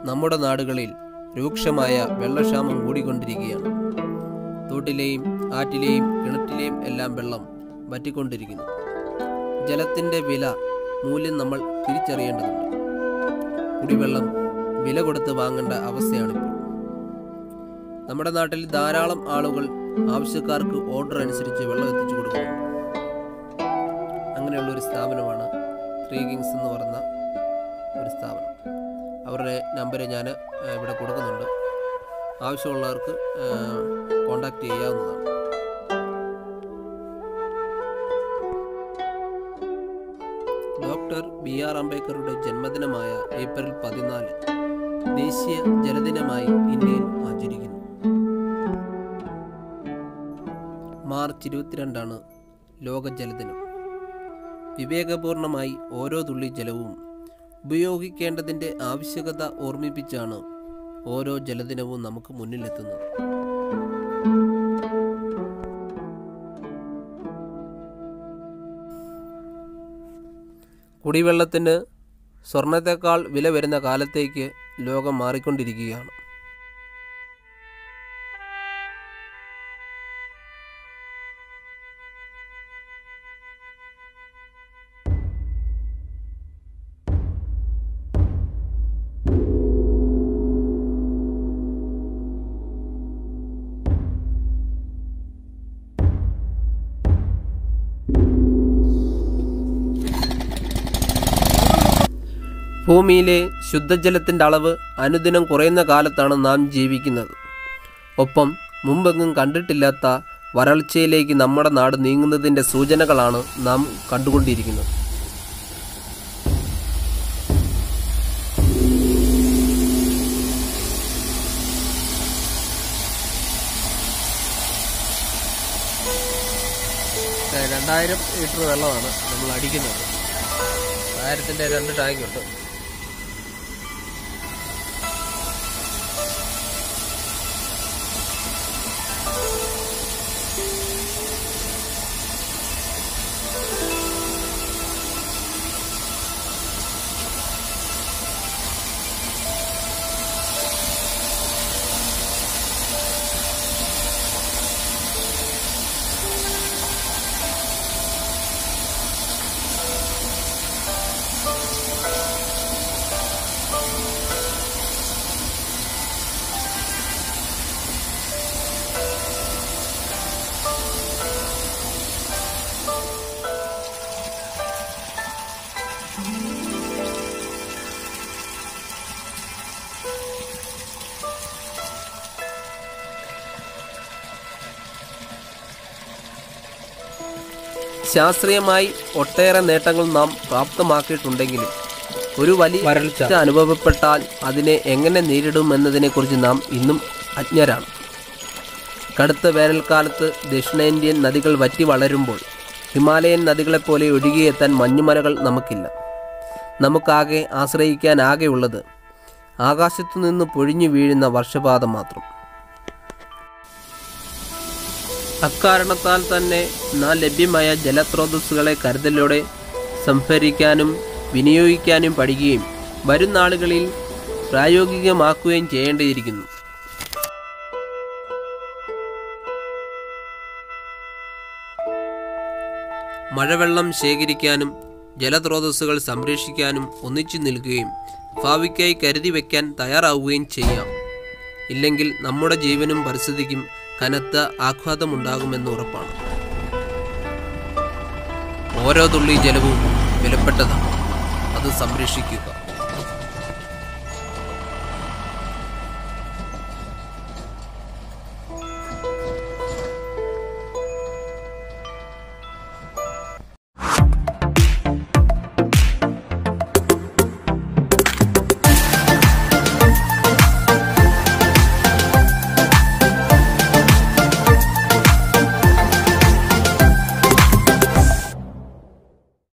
നമ്മുടെ നാടുകളിൽ രൂക്ഷമായ വെള്ളക്ഷാമം കൂടിക്കൊണ്ടിരിക്കുകയാണ് തോട്ടിലെയും ആറ്റിലെയും കിണറ്റിലെയും എല്ലാം വെള്ളം വറ്റിക്കൊണ്ടിരിക്കുന്നു ജലത്തിൻ്റെ വില മൂല്യം നമ്മൾ തിരിച്ചറിയേണ്ടതുണ്ട് കുടിവെള്ളം വില കൊടുത്ത് വാങ്ങേണ്ട അവസ്ഥയാണിപ്പോൾ നമ്മുടെ നാട്ടിൽ ധാരാളം ആളുകൾ ആവശ്യക്കാർക്ക് ഓർഡർ അനുസരിച്ച് വെള്ളം എത്തിച്ചു കൊടുക്കുന്നു അങ്ങനെയുള്ള ഒരു സ്ഥാപനമാണ് ത്രീ കിങ്സ് എന്ന് പറയുന്ന ഒരു സ്ഥാപനം അവരുടെ നമ്പർ ഞാൻ ഇവിടെ കൊടുക്കുന്നുണ്ട് ആവശ്യമുള്ളവർക്ക് കോണ്ടാക്ട് ചെയ്യാവുന്നതാണ് ഡോക്ടർ ബി ആർ അംബേദ്കറുടെ ജന്മദിനമായ ഏപ്രിൽ പതിനാല് ദേശീയ ജലദിനമായി ഇന്ത്യയിൽ ആചരിക്കുന്നു മാർച്ച് ഇരുപത്തിരണ്ടാണ് ലോക ജലദിനം വിവേകപൂർണമായി ഓരോ തുള്ളി ജലവും ഉപയോഗിക്കേണ്ടതിൻ്റെ ആവശ്യകത ഓർമ്മിപ്പിച്ചാണ് ഓരോ ജലദിനവും നമുക്ക് മുന്നിലെത്തുന്നത് കുടിവെള്ളത്തിന് സ്വർണത്തെക്കാൾ വില വരുന്ന കാലത്തേക്ക് ലോകം മാറിക്കൊണ്ടിരിക്കുകയാണ് ഭൂമിയിലെ ശുദ്ധജലത്തിൻ്റെ അളവ് അനുദിനം കുറയുന്ന കാലത്താണ് നാം ജീവിക്കുന്നത് ഒപ്പം മുമ്പെങ്ങും കണ്ടിട്ടില്ലാത്ത വരൾച്ചയിലേക്ക് നമ്മുടെ നാട് നീങ്ങുന്നതിൻ്റെ സൂചനകളാണ് നാം കണ്ടുകൊണ്ടിരിക്കുന്നത് രണ്ടായിരം ലിറ്റർ വെള്ളമാണ് നമ്മൾ അടിക്കുന്നത് ആയിരത്തിൻ്റെ രണ്ട് ടാങ്കുണ്ട് ശാസ്ത്രീയമായി ഒട്ടേറെ നേട്ടങ്ങൾ നാം പ്രാപ്തമാക്കിയിട്ടുണ്ടെങ്കിലും ഒരു വലിയ വരൾച്ച അനുഭവപ്പെട്ടാൽ അതിനെ എങ്ങനെ നേരിടും എന്നതിനെക്കുറിച്ച് നാം ഇന്നും അജ്ഞരാണ് കടുത്ത വേനൽക്കാലത്ത് ദക്ഷിണേന്ത്യൻ നദികൾ വറ്റി വളരുമ്പോൾ ഹിമാലയൻ നദികളെപ്പോലെ ഒഴുകിയെത്താൻ മഞ്ഞുമലകൾ നമുക്കില്ല നമുക്കാകെ ആശ്രയിക്കാനാകെയുള്ളത് ആകാശത്തു നിന്ന് പൊഴിഞ്ഞു വീഴുന്ന വർഷപാതം മാത്രം അക്കാരണത്താൽ തന്നെ നാം ലഭ്യമായ ജലസ്രോതസ്സുകളെ കരുതലോടെ സംഭരിക്കാനും വിനിയോഗിക്കാനും പഠിക്കുകയും വരും നാളുകളിൽ പ്രായോഗികമാക്കുകയും ചെയ്യേണ്ടിയിരിക്കുന്നു മഴവെള്ളം ശേഖരിക്കാനും ജലസ്രോതസ്സുകൾ സംരക്ഷിക്കാനും ഒന്നിച്ചു നിൽക്കുകയും ഭാവിക്കായി കരുതി വയ്ക്കാൻ തയ്യാറാവുകയും ചെയ്യാം ഇല്ലെങ്കിൽ നമ്മുടെ ജീവനും പരിസ്ഥിതിക്കും കനത്ത ആഘാതമുണ്ടാകുമെന്ന് ഉറപ്പാണ് ഓരോ തുള്ളി ജലവും വിലപ്പെട്ടതാണ് അത് സംരക്ഷിക്കുക